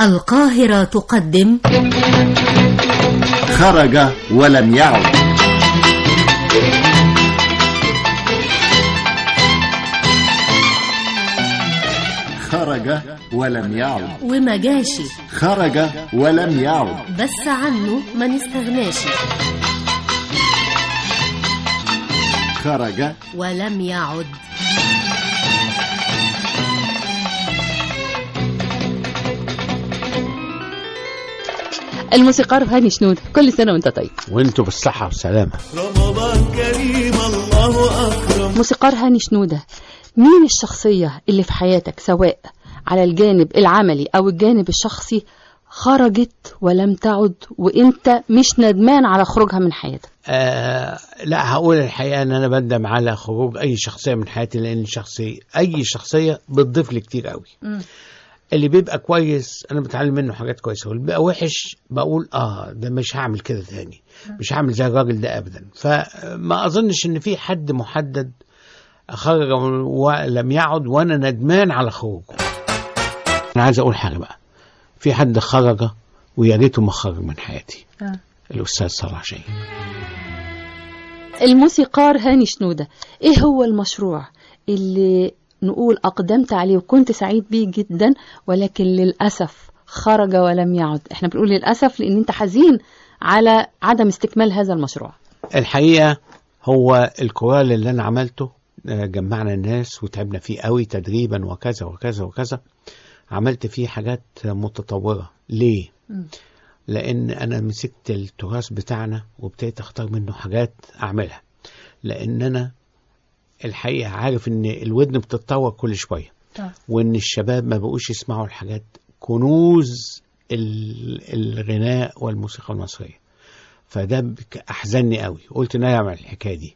القاهرة تقدم خرج ولم يعد خرج ولم يعد وما جاشي خرج ولم يعد بس عنه ما نستغناش خرج ولم يعد الموسيقار هاني شنود كل سنة وانت طيب وانتوا بالصحة والسلامة رمضان كريم الله أكرم موسيقار هاني شنودة مين الشخصية اللي في حياتك سواء على الجانب العملي أو الجانب الشخصي خرجت ولم تعد وانت مش ندمان على خروجها من حياتك آه لا هقول الحقيقة ان انا بندم على خروج اي شخصية من حياتي لان شخصية اي شخصية بتضيف لي كتير قوي اللي بيبقى كويس انا بتعلم منه حاجات كويسة واللي بيبقى وحش بقول اه ده مش هعمل كده تاني مش هعمل زي الراجل ده ابدا فما اظنش ان في حد محدد خرج ولم يعد وانا ندمان على خروجه انا عايز اقول حاجة بقى في حد خرج ويا ريته ما خرج من حياتي آه. الاستاذ صلاح شاهين الموسيقار هاني شنودة ايه هو المشروع اللي نقول أقدمت عليه وكنت سعيد بيه جدا ولكن للأسف خرج ولم يعد احنا بنقول للأسف لأن انت حزين على عدم استكمال هذا المشروع الحقيقة هو الكورال اللي أنا عملته آه، جمعنا الناس وتعبنا فيه قوي تدريبا وكذا وكذا وكذا عملت فيه حاجات متطورة ليه؟ لأن أنا مسكت التراث بتاعنا وابتديت أختار منه حاجات أعملها لأن أنا الحقيقة عارف إن الودن بتتطور كل شوية وإن الشباب ما بقوش يسمعوا الحاجات كنوز ال- الغناء والموسيقى المصرية فده بك- أحزنني قوي قلت إن أنا أعمل الحكاية دي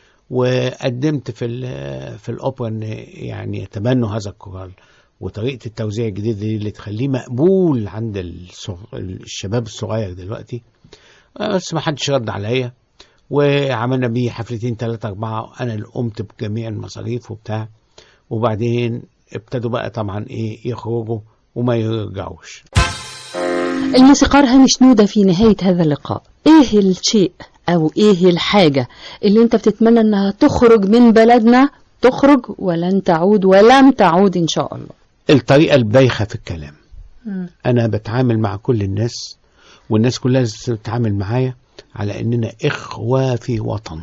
وقدمت في ال- في الأوبرا إن يعني يتبنوا هذا الكورال وطريقة التوزيع الجديدة دي اللي تخليه مقبول عند الصغ- الشباب الصغير دلوقتي بس ما حدش رد عليا وعملنا بيه حفلتين ثلاثة أربعة أنا اللي قمت بجميع المصاريف وبتاع وبعدين ابتدوا بقى طبعا إيه يخرجوا وما يرجعوش الموسيقار هاني شنودة في نهاية هذا اللقاء ايه الشيء او ايه الحاجة اللي انت بتتمنى انها تخرج من بلدنا تخرج ولن تعود ولم تعود ان شاء الله الطريقة البايخة في الكلام أنا بتعامل مع كل الناس والناس كلها لازم تتعامل معايا على إننا إخوة في وطن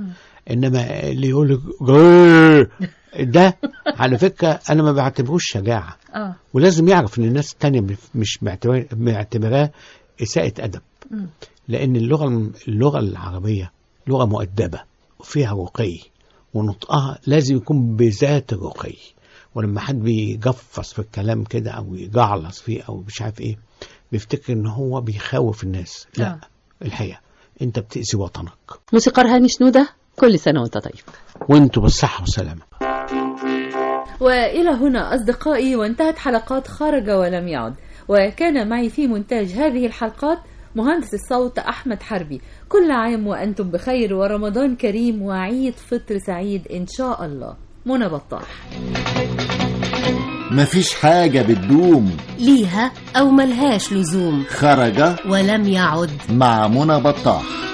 إنما اللي يقول لك "جرر", ده على فكرة أنا ما بعتبروش شجاعة اه ولازم يعرف إن الناس التانية مش معتبر- معتبراه إساءة أدب لأن اللغة اللغة العربية لغة مؤدبة وفيها رقي ونطقها لازم يكون بذات الرقي ولما حد بيجفص في الكلام كده أو يجعلص فيه أو مش عارف إيه بيفتكر إن هو بيخوف الناس لا آه. الحقيقة أنت بتأذي وطنك موسيقار هاني شنودة كل سنة وانت طيب وأنتوا بالصحة والسلامة وإلى هنا أصدقائي وانتهت حلقات خرج ولم يعد وكان معي في مونتاج هذه الحلقات مهندس الصوت أحمد حربي كل عام وأنتم بخير ورمضان كريم وعيد فطر سعيد إن شاء الله منى بطاح مفيش حاجة بتدوم ليها أو ملهاش لزوم خرج ولم يعد مع منى بطاح